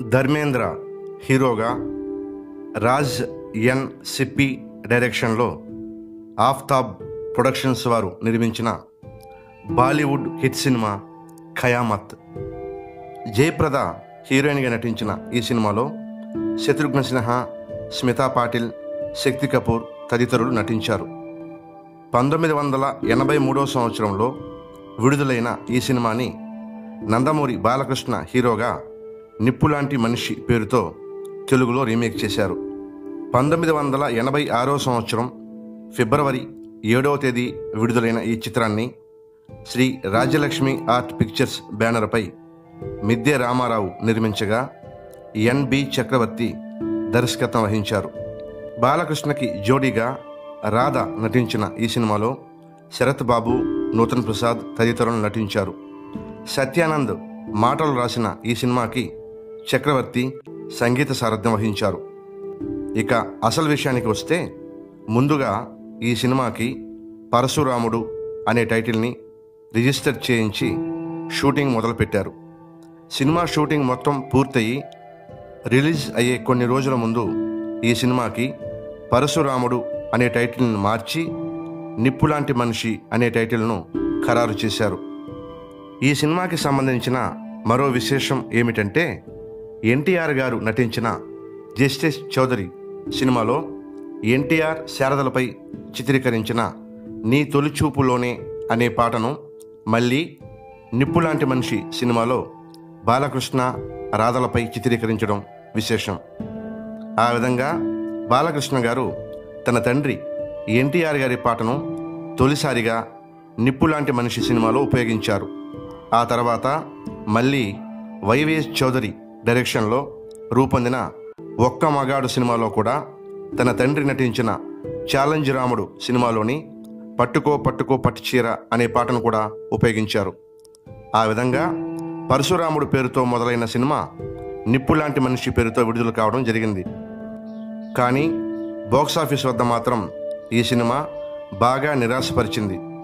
ధర్మేంద్ర హీరోగా రాజ్ ఎన్ సిప్పి డైరెక్షన్లో ఆఫ్తాబ్ ప్రొడక్షన్స్ వారు నిర్మించిన బాలీవుడ్ హిట్ సినిమా ఖయామత్ జయప్రద హీరోయిన్గా నటించిన ఈ సినిమాలో శత్రుఘ్న సిన్హా స్మితా పాటిల్ శక్తి కపూర్ తదితరులు నటించారు పంతొమ్మిది వందల ఎనభై మూడో సంవత్సరంలో విడుదలైన ఈ సినిమాని నందమూరి బాలకృష్ణ హీరోగా నిప్పులాంటి మనిషి పేరుతో తెలుగులో రీమేక్ చేశారు పంతొమ్మిది వందల ఎనభై ఆరో సంవత్సరం ఫిబ్రవరి ఏడవ తేదీ విడుదలైన ఈ చిత్రాన్ని శ్రీ రాజ్యలక్ష్మి ఆర్ట్ పిక్చర్స్ బ్యానర్పై మిద్దె రామారావు నిర్మించగా ఎన్బి చక్రవర్తి దర్శకత్వం వహించారు బాలకృష్ణకి జోడీగా రాధ నటించిన ఈ సినిమాలో శరత్ బాబు నూతన్ ప్రసాద్ తదితరులు నటించారు సత్యానంద్ మాటలు రాసిన ఈ సినిమాకి చక్రవర్తి సంగీత సారథ్యం వహించారు ఇక అసలు విషయానికి వస్తే ముందుగా ఈ సినిమాకి పరశురాముడు అనే టైటిల్ని రిజిస్టర్ చేయించి షూటింగ్ మొదలుపెట్టారు సినిమా షూటింగ్ మొత్తం పూర్తయి రిలీజ్ అయ్యే కొన్ని రోజుల ముందు ఈ సినిమాకి పరశురాముడు అనే టైటిల్ని మార్చి నిప్పులాంటి మనిషి అనే టైటిల్ను ఖరారు చేశారు ఈ సినిమాకి సంబంధించిన మరో విశేషం ఏమిటంటే ఎన్టీఆర్ గారు నటించిన జస్టిస్ చౌదరి సినిమాలో ఎన్టీఆర్ శారదలపై చిత్రీకరించిన నీ తొలిచూపులోనే అనే పాటను మళ్ళీ నిప్పులాంటి మనిషి సినిమాలో బాలకృష్ణ రాధలపై చిత్రీకరించడం విశేషం ఆ విధంగా బాలకృష్ణ గారు తన తండ్రి ఎన్టీఆర్ గారి పాటను తొలిసారిగా నిప్పులాంటి మనిషి సినిమాలో ఉపయోగించారు ఆ తర్వాత మళ్ళీ వైవిఎస్ చౌదరి డైరెక్షన్లో రూపొందిన ఒక్క మగాడు సినిమాలో కూడా తన తండ్రి నటించిన ఛాలెంజ్ రాముడు సినిమాలోని పట్టుకో పట్టుకో పట్టుచీర అనే పాటను కూడా ఉపయోగించారు ఆ విధంగా పరశురాముడు పేరుతో మొదలైన సినిమా నిప్పులాంటి మనిషి పేరుతో విడుదల కావడం జరిగింది కానీ బాక్సాఫీస్ వద్ద మాత్రం ఈ సినిమా బాగా నిరాశపరిచింది